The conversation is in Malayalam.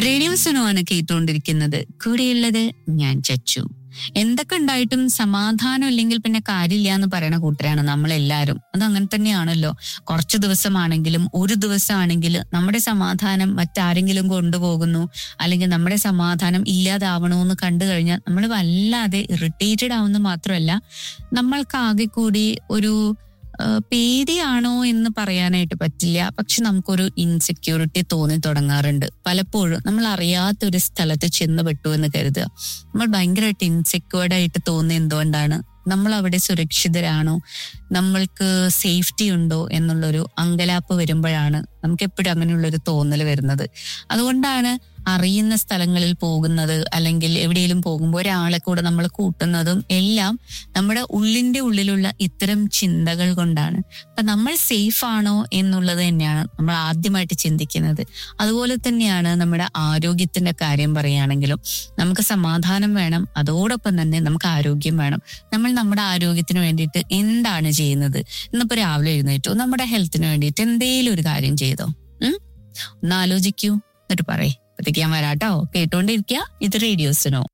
റേഡിയോസിനുമാണ് കേട്ടുകൊണ്ടിരിക്കുന്നത് കൂടെയുള്ളത് ഞാൻ ചച്ചു എന്തൊക്കെ ഉണ്ടായിട്ടും സമാധാനം ഇല്ലെങ്കിൽ പിന്നെ കാര്യമില്ല എന്ന് പറയുന്ന കൂട്ടരാണ് നമ്മളെല്ലാരും അത് അങ്ങനെ തന്നെയാണല്ലോ കുറച്ചു ദിവസമാണെങ്കിലും ഒരു ദിവസമാണെങ്കിൽ നമ്മുടെ സമാധാനം മറ്റാരെങ്കിലും കൊണ്ടുപോകുന്നു അല്ലെങ്കിൽ നമ്മുടെ സമാധാനം ഇല്ലാതാവണമെന്ന് കണ്ടു കഴിഞ്ഞാൽ നമ്മൾ വല്ലാതെ ഇറിറ്റേറ്റഡ് ആവുന്ന മാത്രമല്ല നമ്മൾക്ക് ആകെ കൂടി ഒരു ആ, പേടിയാണോ എന്ന് പറയാനായിട്ട് പറ്റില്ല പക്ഷെ നമുക്കൊരു ഇൻസെക്യൂരിറ്റി തോന്നി തുടങ്ങാറുണ്ട് പലപ്പോഴും നമ്മൾ അറിയാത്ത ഒരു സ്ഥലത്ത് ചെന്ന് പെട്ടു എന്ന് കരുതുക നമ്മൾ ഭയങ്കരമായിട്ട് ഇൻസെക്യൂർഡ് ആയിട്ട് തോന്നുന്നത് എന്തുകൊണ്ടാണ് നമ്മൾ അവിടെ സുരക്ഷിതരാണോ നമ്മൾക്ക് സേഫ്റ്റി ഉണ്ടോ എന്നുള്ളൊരു അങ്കലാപ്പ് വരുമ്പോഴാണ് നമുക്ക് എപ്പോഴും അങ്ങനെയുള്ളൊരു തോന്നൽ വരുന്നത് അതുകൊണ്ടാണ് അറിയുന്ന സ്ഥലങ്ങളിൽ പോകുന്നത് അല്ലെങ്കിൽ എവിടെയെങ്കിലും പോകുമ്പോൾ ഒരാളെ കൂടെ നമ്മൾ കൂട്ടുന്നതും എല്ലാം നമ്മുടെ ഉള്ളിന്റെ ഉള്ളിലുള്ള ഇത്തരം ചിന്തകൾ കൊണ്ടാണ് അപ്പൊ നമ്മൾ സേഫ് ആണോ എന്നുള്ളത് തന്നെയാണ് നമ്മൾ ആദ്യമായിട്ട് ചിന്തിക്കുന്നത് അതുപോലെ തന്നെയാണ് നമ്മുടെ ആരോഗ്യത്തിന്റെ കാര്യം പറയുകയാണെങ്കിലും നമുക്ക് സമാധാനം വേണം അതോടൊപ്പം തന്നെ നമുക്ക് ആരോഗ്യം വേണം നമ്മൾ നമ്മുടെ ആരോഗ്യത്തിന് വേണ്ടിയിട്ട് എന്താണ് ചെയ്യുന്നത് ഇന്നിപ്പോ രാവിലെ എഴുന്നേറ്റു നമ്മുടെ ഹെൽത്തിന് വേണ്ടിയിട്ട് എന്തെങ്കിലും ഒരു കാര്യം ചെയ്തോ ഉം ഒന്ന് ആലോചിക്കൂ എന്നിട്ട് പറയേ അപ്പത്തേക്ക് ഞാൻ വരാട്ടോ കേട്ടോണ്ടിരിക്കുക ഇത് റേഡിയോസിനോ